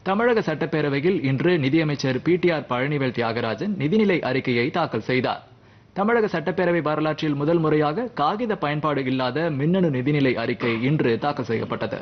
தமிழக சட்டப்பேரவையில் இன்று நிதியமைச்சர் பிடிஆர் பழனிவேல் தியாகராஜன் நிதிநிலை அறிக்கையை தாக்கல் செய்தார் தமிழக சட்டப்பேரவை வரலாற்றில் முதல் முறையாக காகித பயன்பாடு இல்லாத மின்னணு நிதிநிலை அறிக்கை இன்று தாக்கல் செய்யப்பட்டது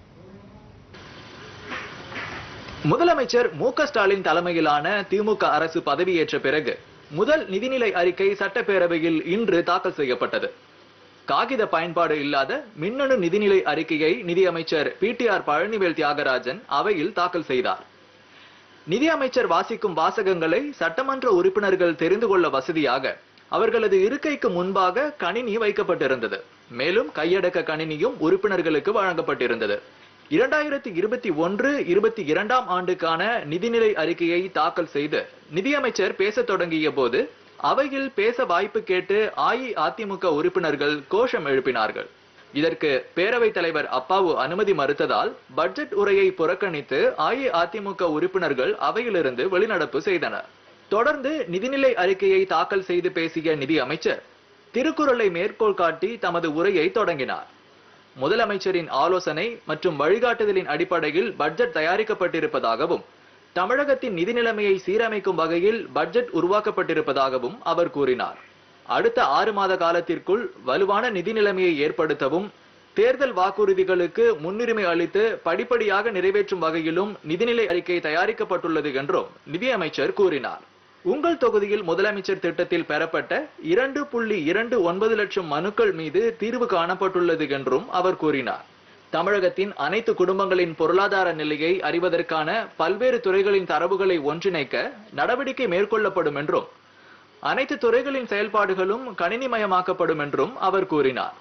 முதலமைச்சர் மு க ஸ்டாலின் தலைமையிலான திமுக அரசு பதவியேற்ற பிறகு முதல் நிதிநிலை அறிக்கை சட்டப்பேரவையில் இன்று தாக்கல் செய்யப்பட்டது காகித பயன்பாடு இல்லாத மின்னணு நிதிநிலை அறிக்கையை நிதியமைச்சர் பிடிஆர் பழனிவேல் தியாகராஜன் அவையில் தாக்கல் செய்தார் நிதியமைச்சர் வாசிக்கும் வாசகங்களை சட்டமன்ற உறுப்பினர்கள் தெரிந்து கொள்ள வசதியாக அவர்களது இருக்கைக்கு முன்பாக கணினி வைக்கப்பட்டிருந்தது மேலும் கையடக்க கணினியும் உறுப்பினர்களுக்கு வழங்கப்பட்டிருந்தது இரண்டாயிரத்தி இருபத்தி ஒன்று இருபத்தி இரண்டாம் ஆண்டுக்கான நிதிநிலை அறிக்கையை தாக்கல் செய்து நிதியமைச்சர் பேசத் தொடங்கிய போது அவையில் பேச வாய்ப்பு கேட்டு அஇஅதிமுக உறுப்பினர்கள் கோஷம் எழுப்பினார்கள் இதற்கு பேரவைத் தலைவர் அப்பாவு அனுமதி மறுத்ததால் பட்ஜெட் உரையை புறக்கணித்து அஇஅதிமுக உறுப்பினர்கள் அவையிலிருந்து வெளிநடப்பு செய்தனர் தொடர்ந்து நிதிநிலை அறிக்கையை தாக்கல் செய்து பேசிய நிதி அமைச்சர் திருக்குறளை மேற்கோள் காட்டி தமது உரையை தொடங்கினார் முதலமைச்சரின் ஆலோசனை மற்றும் வழிகாட்டுதலின் அடிப்படையில் பட்ஜெட் தயாரிக்கப்பட்டிருப்பதாகவும் தமிழகத்தின் நிதி நிலைமையை சீரமைக்கும் வகையில் பட்ஜெட் உருவாக்கப்பட்டிருப்பதாகவும் அவர் கூறினார் அடுத்த ஆறு மாத காலத்திற்குள் வலுவான நிதி நிலைமையை ஏற்படுத்தவும் தேர்தல் வாக்குறுதிகளுக்கு முன்னுரிமை அளித்து படிப்படியாக நிறைவேற்றும் வகையிலும் நிதிநிலை அறிக்கை தயாரிக்கப்பட்டுள்ளது என்றும் நிதியமைச்சர் கூறினார் உங்கள் தொகுதியில் முதலமைச்சர் திட்டத்தில் பெறப்பட்ட இரண்டு புள்ளி இரண்டு ஒன்பது லட்சம் மனுக்கள் மீது தீர்வு காணப்பட்டுள்ளது என்றும் அவர் கூறினார் தமிழகத்தின் அனைத்து குடும்பங்களின் பொருளாதார நிலையை அறிவதற்கான பல்வேறு துறைகளின் தரவுகளை ஒன்றிணைக்க நடவடிக்கை மேற்கொள்ளப்படும் என்றும் அனைத்து துறைகளின் செயல்பாடுகளும் கணினிமயமாக்கப்படும் என்றும் அவர் கூறினார்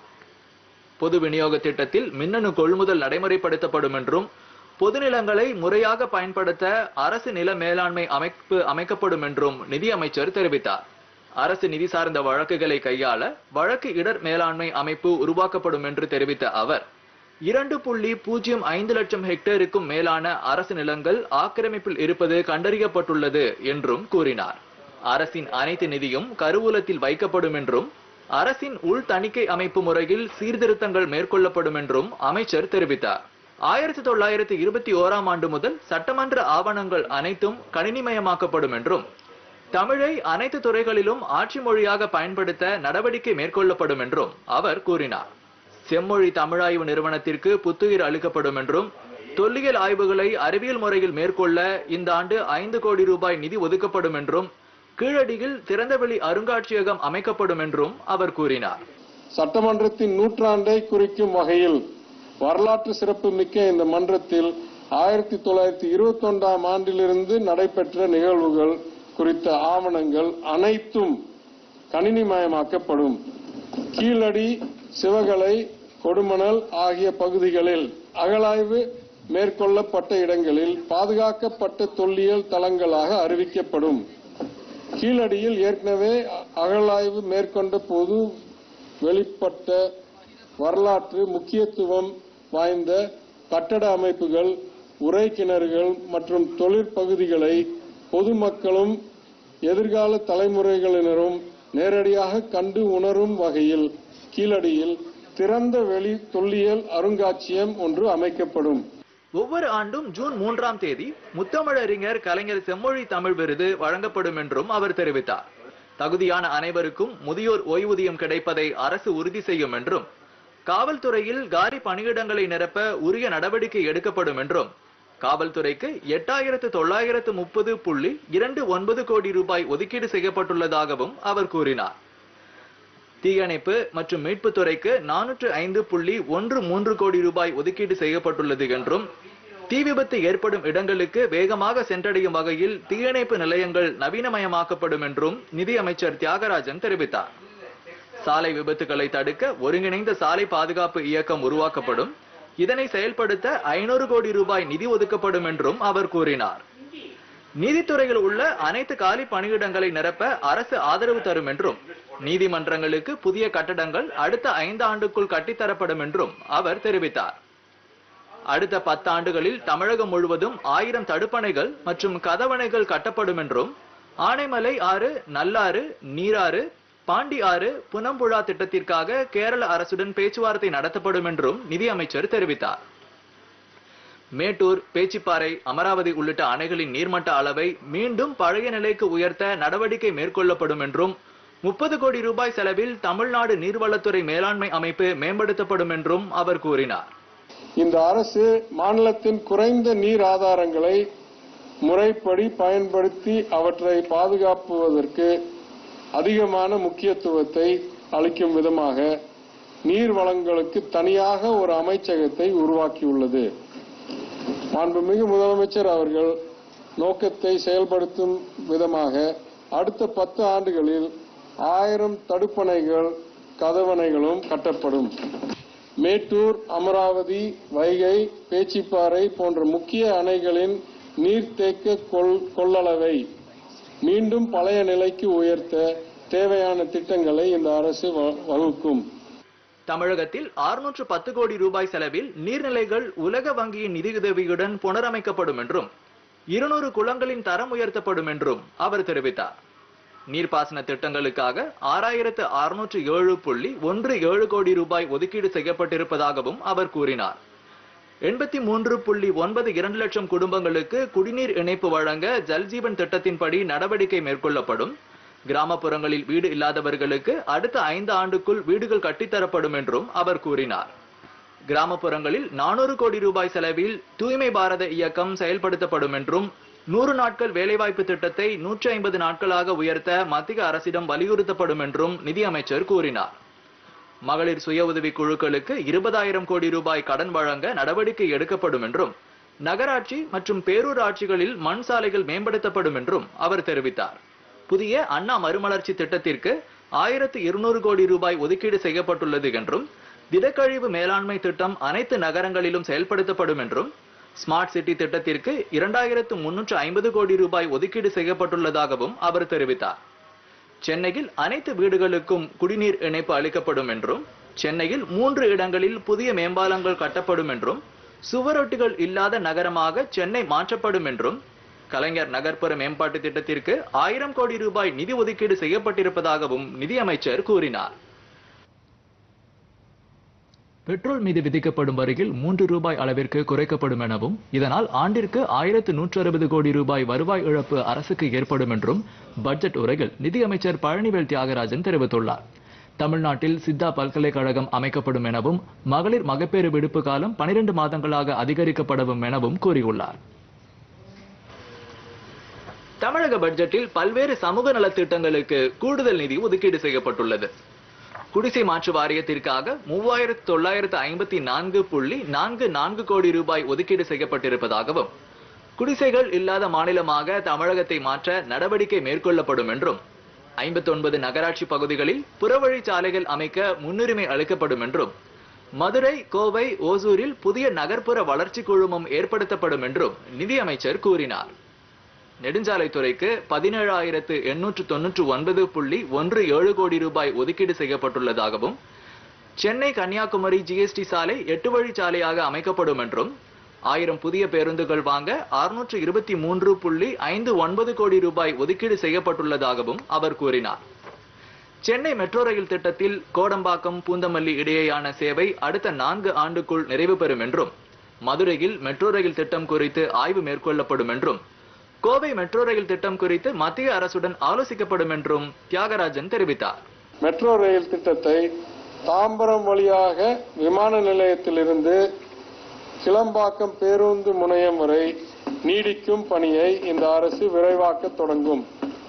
பொது விநியோக திட்டத்தில் மின்னணு கொள்முதல் நடைமுறைப்படுத்தப்படும் என்றும் பொதுநிலங்களை முறையாக பயன்படுத்த அரசு நில மேலாண்மை அமைப்பு அமைக்கப்படும் என்றும் நிதியமைச்சர் தெரிவித்தார் அரசு நிதி சார்ந்த வழக்குகளை கையாள வழக்கு இடர் மேலாண்மை அமைப்பு உருவாக்கப்படும் என்று தெரிவித்த அவர் இரண்டு புள்ளி பூஜ்ஜியம் ஐந்து லட்சம் ஹெக்டேருக்கும் மேலான அரசு நிலங்கள் ஆக்கிரமிப்பில் இருப்பது கண்டறியப்பட்டுள்ளது என்றும் கூறினார் அரசின் அனைத்து நிதியும் கருவூலத்தில் வைக்கப்படும் என்றும் அரசின் உள் தணிக்கை அமைப்பு முறையில் சீர்திருத்தங்கள் மேற்கொள்ளப்படும் என்றும் அமைச்சர் தெரிவித்தார் ஆயிரத்தி தொள்ளாயிரத்தி இருபத்தி ஓராம் ஆண்டு முதல் சட்டமன்ற ஆவணங்கள் அனைத்தும் கணினிமயமாக்கப்படும் என்றும் தமிழை அனைத்து துறைகளிலும் ஆட்சி மொழியாக பயன்படுத்த நடவடிக்கை மேற்கொள்ளப்படும் என்றும் அவர் கூறினார் செம்மொழி தமிழாய்வு நிறுவனத்திற்கு புத்துயிர் அளிக்கப்படும் என்றும் தொல்லியல் ஆய்வுகளை அறிவியல் முறையில் மேற்கொள்ள இந்த ஆண்டு ஐந்து கோடி ரூபாய் நிதி ஒதுக்கப்படும் என்றும் கீழடியில் திறந்தவெளி அருங்காட்சியகம் அமைக்கப்படும் என்றும் அவர் கூறினார் சட்டமன்றத்தின் நூற்றாண்டை குறிக்கும் வகையில் வரலாற்று சிறப்பு மிக்க இந்த மன்றத்தில் ஆயிரத்தி தொள்ளாயிரத்தி இருபத்தி ஒன்றாம் ஆண்டிலிருந்து நடைபெற்ற நிகழ்வுகள் குறித்த ஆவணங்கள் அனைத்தும் கணினிமயமாக்கப்படும் கீழடி சிவகலை கொடுமணல் ஆகிய பகுதிகளில் அகழாய்வு மேற்கொள்ளப்பட்ட இடங்களில் பாதுகாக்கப்பட்ட தொல்லியல் தலங்களாக அறிவிக்கப்படும் கீழடியில் ஏற்கனவே அகழாய்வு மேற்கொண்ட போது வெளிப்பட்ட வரலாற்று முக்கியத்துவம் வாய்ந்த கட்டட அமைப்புகள் உரை கிணறுகள் மற்றும் தொழிற்பகுதிகளை பொதுமக்களும் எதிர்கால தலைமுறைகளினரும் நேரடியாக கண்டு உணரும் வகையில் கீழடியில் திறந்த வெளி தொல்லியல் அருங்காட்சியகம் ஒன்று அமைக்கப்படும் ஒவ்வொரு ஆண்டும் ஜூன் மூன்றாம் தேதி முத்தமிழறிஞர் கலைஞர் செம்மொழி தமிழ் விருது வழங்கப்படும் என்றும் அவர் தெரிவித்தார் தகுதியான அனைவருக்கும் முதியோர் ஓய்வூதியம் கிடைப்பதை அரசு உறுதி செய்யும் என்றும் காவல்துறையில் காலி பணியிடங்களை நிரப்ப உரிய நடவடிக்கை எடுக்கப்படும் என்றும் காவல்துறைக்கு எட்டாயிரத்து தொள்ளாயிரத்து முப்பது புள்ளி இரண்டு ஒன்பது கோடி ரூபாய் ஒதுக்கீடு செய்யப்பட்டுள்ளதாகவும் அவர் கூறினார் தீயணைப்பு மற்றும் மீட்புத் துறைக்கு நானூற்று ஐந்து புள்ளி ஒன்று மூன்று கோடி ரூபாய் ஒதுக்கீடு செய்யப்பட்டுள்ளது என்றும் தீ விபத்து ஏற்படும் இடங்களுக்கு வேகமாக சென்றடையும் வகையில் தீயணைப்பு நிலையங்கள் நவீனமயமாக்கப்படும் என்றும் நிதியமைச்சர் தியாகராஜன் தெரிவித்தார் சாலை விபத்துகளை தடுக்க ஒருங்கிணைந்த சாலை பாதுகாப்பு இயக்கம் உருவாக்கப்படும் இதனை செயல்படுத்த ஐநூறு கோடி ரூபாய் நிதி ஒதுக்கப்படும் என்றும் அவர் கூறினார் நீதித்துறையில் உள்ள அனைத்து காலி பணியிடங்களை நிரப்ப அரசு ஆதரவு தரும் என்றும் நீதிமன்றங்களுக்கு புதிய கட்டடங்கள் அடுத்த ஐந்து ஆண்டுக்குள் கட்டித்தரப்படும் என்றும் அவர் தெரிவித்தார் அடுத்த பத்து ஆண்டுகளில் தமிழகம் முழுவதும் ஆயிரம் தடுப்பணைகள் மற்றும் கதவணைகள் கட்டப்படும் என்றும் ஆனைமலை ஆறு நல்லாறு நீராறு பாண்டி ஆறு புனம்புழா திட்டத்திற்காக கேரள அரசுடன் பேச்சுவார்த்தை நடத்தப்படும் என்றும் நிதியமைச்சர் தெரிவித்தார் மேட்டூர் பேச்சிப்பாறை அமராவதி உள்ளிட்ட அணைகளின் நீர்மட்ட அளவை மீண்டும் பழைய நிலைக்கு உயர்த்த நடவடிக்கை மேற்கொள்ளப்படும் என்றும் முப்பது கோடி ரூபாய் செலவில் தமிழ்நாடு நீர்வளத்துறை மேலாண்மை அமைப்பு மேம்படுத்தப்படும் என்றும் அவர் கூறினார் இந்த அரசு மாநிலத்தின் குறைந்த நீர் ஆதாரங்களை முறைப்படி பயன்படுத்தி அவற்றை பாதுகாப்புவதற்கு அதிகமான முக்கியத்துவத்தை அளிக்கும் விதமாக நீர் வளங்களுக்கு தனியாக ஒரு அமைச்சகத்தை உருவாக்கியுள்ளது மாண்புமிகு முதலமைச்சர் அவர்கள் நோக்கத்தை செயல்படுத்தும் விதமாக அடுத்த பத்து ஆண்டுகளில் ஆயிரம் தடுப்பணைகள் கதவணைகளும் கட்டப்படும் மேட்டூர் அமராவதி வைகை பேச்சிப்பாறை போன்ற முக்கிய அணைகளின் நீர்த்தேக்க கொள் கொள்ளளவை மீண்டும் பழைய நிலைக்கு உயர்த்த தேவையான திட்டங்களை இந்த அரசு வ- வகுக்கும் தமிழகத்தில் 610 பத்து கோடி ரூபாய் செலவில் நீர்நிலைகள் உலக வங்கியின் நிதியுதவியுடன் புனரமைக்கப்படும் என்றும் இருநூறு குளங்களின் தரம் உயர்த்தப்படும் என்றும் அவர் தெரிவித்தார் நீர்ப்பாசன திட்டங்களுக்காக ஆறாயிரத்து அறுநூற்று ஏழு புள்ளி ஒன்று ஏழு கோடி ரூபாய் ஒதுக்கீடு செய்யப்பட்டிருப்பதாகவும் அவர் கூறினார் எண்பத்தி மூன்று புள்ளி ஒன்பது இரண்டு லட்சம் குடும்பங்களுக்கு குடிநீர் இணைப்பு வழங்க ஜல்ஜீவன் திட்டத்தின்படி நடவடிக்கை மேற்கொள்ளப்படும் கிராமப்புறங்களில் வீடு இல்லாதவர்களுக்கு அடுத்த ஐந்து ஆண்டுக்குள் வீடுகள் கட்டித்தரப்படும் என்றும் அவர் கூறினார் கிராமப்புறங்களில் நானூறு கோடி ரூபாய் செலவில் தூய்மை பாரத இயக்கம் செயல்படுத்தப்படும் என்றும் நூறு நாட்கள் வேலைவாய்ப்பு திட்டத்தை நூற்றி ஐம்பது நாட்களாக உயர்த்த மத்திய அரசிடம் வலியுறுத்தப்படும் என்றும் நிதியமைச்சர் கூறினார் மகளிர் சுய உதவி குழுக்களுக்கு இருபதாயிரம் கோடி ரூபாய் கடன் வழங்க நடவடிக்கை எடுக்கப்படும் என்றும் நகராட்சி மற்றும் பேரூராட்சிகளில் மண் சாலைகள் மேம்படுத்தப்படும் என்றும் அவர் தெரிவித்தார் புதிய அண்ணா மறுமலர்ச்சி திட்டத்திற்கு ஆயிரத்து இருநூறு கோடி ரூபாய் ஒதுக்கீடு செய்யப்பட்டுள்ளது என்றும் திடக்கழிவு மேலாண்மை திட்டம் அனைத்து நகரங்களிலும் செயல்படுத்தப்படும் என்றும் ஸ்மார்ட் சிட்டி திட்டத்திற்கு இரண்டாயிரத்து முன்னூற்று ஐம்பது கோடி ரூபாய் ஒதுக்கீடு செய்யப்பட்டுள்ளதாகவும் அவர் தெரிவித்தார் சென்னையில் அனைத்து வீடுகளுக்கும் குடிநீர் இணைப்பு அளிக்கப்படும் என்றும் சென்னையில் மூன்று இடங்களில் புதிய மேம்பாலங்கள் கட்டப்படும் என்றும் சுவரொட்டிகள் இல்லாத நகரமாக சென்னை மாற்றப்படும் என்றும் கலைஞர் நகர்ப்புற மேம்பாட்டு திட்டத்திற்கு ஆயிரம் கோடி ரூபாய் நிதி ஒதுக்கீடு செய்யப்பட்டிருப்பதாகவும் நிதியமைச்சர் கூறினார் பெட்ரோல் மீது விதிக்கப்படும் வரியில் மூன்று ரூபாய் அளவிற்கு குறைக்கப்படும் எனவும் இதனால் ஆண்டிற்கு ஆயிரத்து நூற்று அறுபது கோடி ரூபாய் வருவாய் இழப்பு அரசுக்கு ஏற்படும் என்றும் பட்ஜெட் உரையில் நிதியமைச்சர் பழனிவேல் தியாகராஜன் தெரிவித்துள்ளார் தமிழ்நாட்டில் சித்தா பல்கலைக்கழகம் அமைக்கப்படும் எனவும் மகளிர் மகப்பேறு விடுப்பு காலம் பனிரெண்டு மாதங்களாக அதிகரிக்கப்படும் எனவும் கூறியுள்ளார் தமிழக பட்ஜெட்டில் பல்வேறு சமூக நலத்திட்டங்களுக்கு கூடுதல் நிதி ஒதுக்கீடு செய்யப்பட்டுள்ளது குடிசை மாற்று வாரியத்திற்காக மூவாயிரத்து தொள்ளாயிரத்து ஐம்பத்தி நான்கு புள்ளி நான்கு நான்கு கோடி ரூபாய் ஒதுக்கீடு செய்யப்பட்டிருப்பதாகவும் குடிசைகள் இல்லாத மாநிலமாக தமிழகத்தை மாற்ற நடவடிக்கை மேற்கொள்ளப்படும் என்றும் ஐம்பத்தொன்பது நகராட்சி பகுதிகளில் புறவழிச்சாலைகள் அமைக்க முன்னுரிமை அளிக்கப்படும் என்றும் மதுரை கோவை ஓசூரில் புதிய நகர்ப்புற வளர்ச்சி குழுமம் ஏற்படுத்தப்படும் என்றும் நிதியமைச்சர் கூறினார் நெடுஞ்சாலைத்துறைக்கு பதினேழாயிரத்து எண்ணூற்று தொன்னூற்று ஒன்பது புள்ளி ஒன்று ஏழு கோடி ரூபாய் ஒதுக்கீடு செய்யப்பட்டுள்ளதாகவும் சென்னை கன்னியாகுமரி ஜிஎஸ்டி சாலை எட்டு வழி சாலையாக அமைக்கப்படும் என்றும் ஆயிரம் புதிய பேருந்துகள் வாங்க அறுநூற்று இருபத்தி மூன்று புள்ளி ஐந்து ஒன்பது கோடி ரூபாய் ஒதுக்கீடு செய்யப்பட்டுள்ளதாகவும் அவர் கூறினார் சென்னை மெட்ரோ ரயில் திட்டத்தில் கோடம்பாக்கம் பூந்தமல்லி இடையேயான சேவை அடுத்த நான்கு ஆண்டுக்குள் நிறைவு பெறும் என்றும் மதுரையில் மெட்ரோ ரயில் திட்டம் குறித்து ஆய்வு மேற்கொள்ளப்படும் என்றும் கோவை மெட்ரோ ரயில் திட்டம் குறித்து மத்திய அரசுடன் ஆலோசிக்கப்படும் என்றும் தியாகராஜன் தெரிவித்தார் மெட்ரோ ரயில் திட்டத்தை தாம்பரம் வழியாக விமான நிலையத்திலிருந்து கிளம்பாக்கம் பேருந்து முனையம் வரை நீடிக்கும் பணியை இந்த அரசு விரைவாக்க தொடங்கும்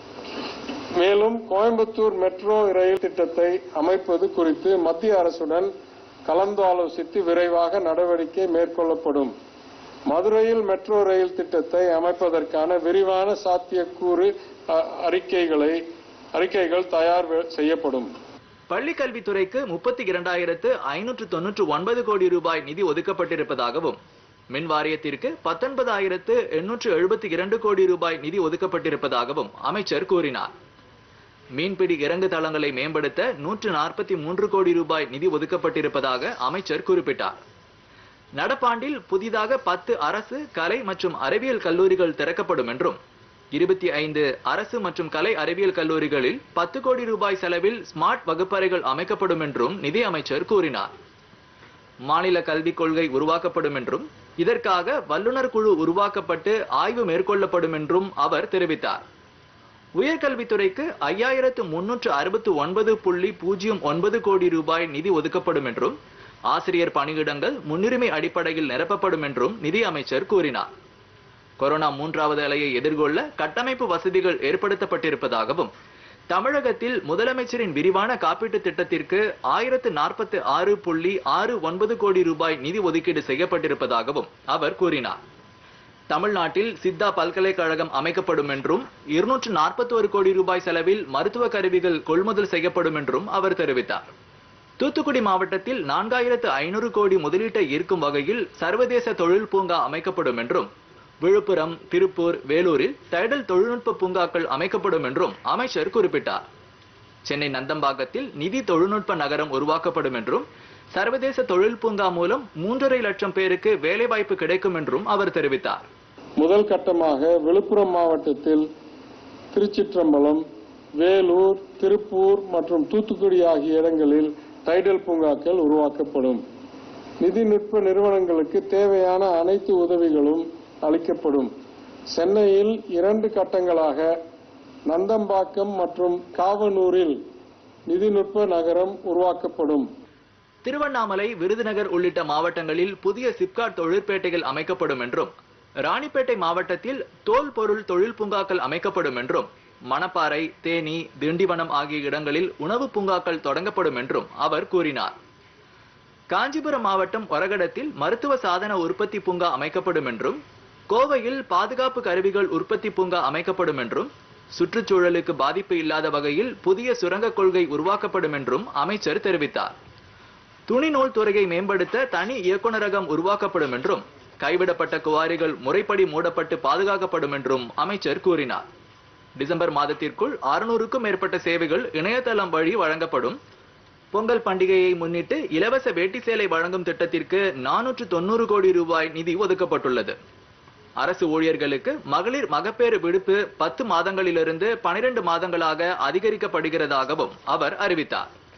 மேலும் கோயம்புத்தூர் மெட்ரோ ரயில் திட்டத்தை அமைப்பது குறித்து மத்திய அரசுடன் கலந்து ஆலோசித்து விரைவாக நடவடிக்கை மேற்கொள்ளப்படும் மதுரையில் மெட்ரோ ரயில் திட்டத்தை அமைப்பதற்கான விரிவான சாத்தியக்கூறு அ- அறிக்கைகளை அறிக்கைகள் தயார் வே- செய்யப்படும் பள்ளி கல்வித்துறைக்கு முப்பத்தி இரண்டாயிரத்து ஐநூற்று தொன்னூற்று ஒன்பது கோடி ரூபாய் நிதி ஒதுக்கப்பட்டிருப்பதாகவும் மின் வாரியத்திற்கு பத்தொன்பதாயிரத்து எண்ணூற்று எழுபத்தி இரண்டு கோடி ரூபாய் நிதி ஒதுக்கப்பட்டிருப்பதாகவும் அமைச்சர் கூறினார் மீன்பிடி இறங்கு தளங்களை மேம்படுத்த நூற்று நாற்பத்தி மூன்று கோடி ரூபாய் நிதி ஒதுக்கப்பட்டிருப்பதாக அமைச்சர் குறிப்பிட்டார் நடப்பாண்டில் புதிதாக பத்து அரசு கலை மற்றும் அறிவியல் கல்லூரிகள் திறக்கப்படும் என்றும் இருபத்தி ஐந்து அரசு மற்றும் கலை அறிவியல் கல்லூரிகளில் பத்து கோடி ரூபாய் செலவில் ஸ்மார்ட் வகுப்பறைகள் அமைக்கப்படும் என்றும் நிதி அமைச்சர் கூறினார் மாநில கல்விக் கொள்கை உருவாக்கப்படும் என்றும் இதற்காக வல்லுநர் குழு உருவாக்கப்பட்டு ஆய்வு மேற்கொள்ளப்படும் என்றும் அவர் தெரிவித்தார் உயர்கல்வித்துறைக்கு ஐயாயிரத்து முன்னூற்று அறுபத்து ஒன்பது புள்ளி பூஜ்ஜியம் ஒன்பது கோடி ரூபாய் நிதி ஒதுக்கப்படும் என்றும் ஆசிரியர் பணியிடங்கள் முன்னுரிமை அடிப்படையில் நிரப்பப்படும் என்றும் நிதி அமைச்சர் கூறினார் கொரோனா மூன்றாவது அலையை எதிர்கொள்ள கட்டமைப்பு வசதிகள் ஏற்படுத்தப்பட்டிருப்பதாகவும் தமிழகத்தில் முதலமைச்சரின் விரிவான காப்பீட்டு திட்டத்திற்கு ஆயிரத்து நாற்பத்தி ஆறு புள்ளி ஆறு ஒன்பது கோடி ரூபாய் நிதி ஒதுக்கீடு செய்யப்பட்டிருப்பதாகவும் அவர் கூறினார் தமிழ்நாட்டில் சித்தா பல்கலைக்கழகம் அமைக்கப்படும் என்றும் இருநூற்று நாற்பத்தி கோடி ரூபாய் செலவில் மருத்துவ கருவிகள் கொள்முதல் செய்யப்படும் என்றும் அவர் தெரிவித்தார் தூத்துக்குடி மாவட்டத்தில் நான்காயிரத்து ஐநூறு கோடி முதலீட்டை ஈர்க்கும் வகையில் சர்வதேச தொழில் பூங்கா அமைக்கப்படும் என்றும் விழுப்புரம் திருப்பூர் வேலூரில் டைடல் தொழில்நுட்ப பூங்காக்கள் அமைக்கப்படும் என்றும் அமைச்சர் குறிப்பிட்டார் சென்னை நந்தம்பாக்கத்தில் நிதி தொழில்நுட்ப நகரம் உருவாக்கப்படும் என்றும் சர்வதேச தொழில் பூங்கா மூலம் மூன்றரை லட்சம் பேருக்கு வேலைவாய்ப்பு கிடைக்கும் என்றும் அவர் தெரிவித்தார் முதல் கட்டமாக விழுப்புரம் மாவட்டத்தில் திருச்சிற்றம்பலம் வேலூர் திருப்பூர் மற்றும் தூத்துக்குடி ஆகிய இடங்களில் டைடல் பூங்காக்கள் உருவாக்கப்படும் நிதிநுட்ப நிறுவனங்களுக்கு தேவையான அனைத்து உதவிகளும் அளிக்கப்படும் சென்னையில் இரண்டு கட்டங்களாக நந்தம்பாக்கம் மற்றும் காவனூரில் நிதிநுட்ப நகரம் உருவாக்கப்படும் திருவண்ணாமலை விருதுநகர் உள்ளிட்ட மாவட்டங்களில் புதிய சிப்காட் தொழிற்பேட்டைகள் அமைக்கப்படும் என்றும் ராணிப்பேட்டை மாவட்டத்தில் தோல் பொருள் தொழில் பூங்காக்கள் அமைக்கப்படும் என்றும் மணப்பாறை தேனி திண்டிவனம் ஆகிய இடங்களில் உணவு பூங்காக்கள் தொடங்கப்படும் என்றும் அவர் கூறினார் காஞ்சிபுரம் மாவட்டம் ஒரகடத்தில் மருத்துவ சாதன உற்பத்தி பூங்கா அமைக்கப்படும் என்றும் கோவையில் பாதுகாப்பு கருவிகள் உற்பத்தி பூங்கா அமைக்கப்படும் என்றும் சுற்றுச்சூழலுக்கு பாதிப்பு இல்லாத வகையில் புதிய சுரங்க கொள்கை உருவாக்கப்படும் என்றும் அமைச்சர் தெரிவித்தார் துணிநூல் துறையை மேம்படுத்த தனி இயக்குநரகம் உருவாக்கப்படும் என்றும் கைவிடப்பட்ட குவாரிகள் முறைப்படி மூடப்பட்டு பாதுகாக்கப்படும் என்றும் அமைச்சர் கூறினார் டிசம்பர் மாதத்திற்குள் அறுநூறுக்கும் மேற்பட்ட சேவைகள் இணையதளம் வழி வழங்கப்படும் பொங்கல் பண்டிகையை முன்னிட்டு இலவச வேட்டி சேலை வழங்கும் திட்டத்திற்கு நானூற்று தொண்ணூறு கோடி ரூபாய் நிதி ஒதுக்கப்பட்டுள்ளது அரசு ஊழியர்களுக்கு மகளிர் மகப்பேறு விடுப்பு பத்து மாதங்களிலிருந்து பனிரெண்டு மாதங்களாக அதிகரிக்கப்படுகிறதாகவும் அவர் அறிவித்தார்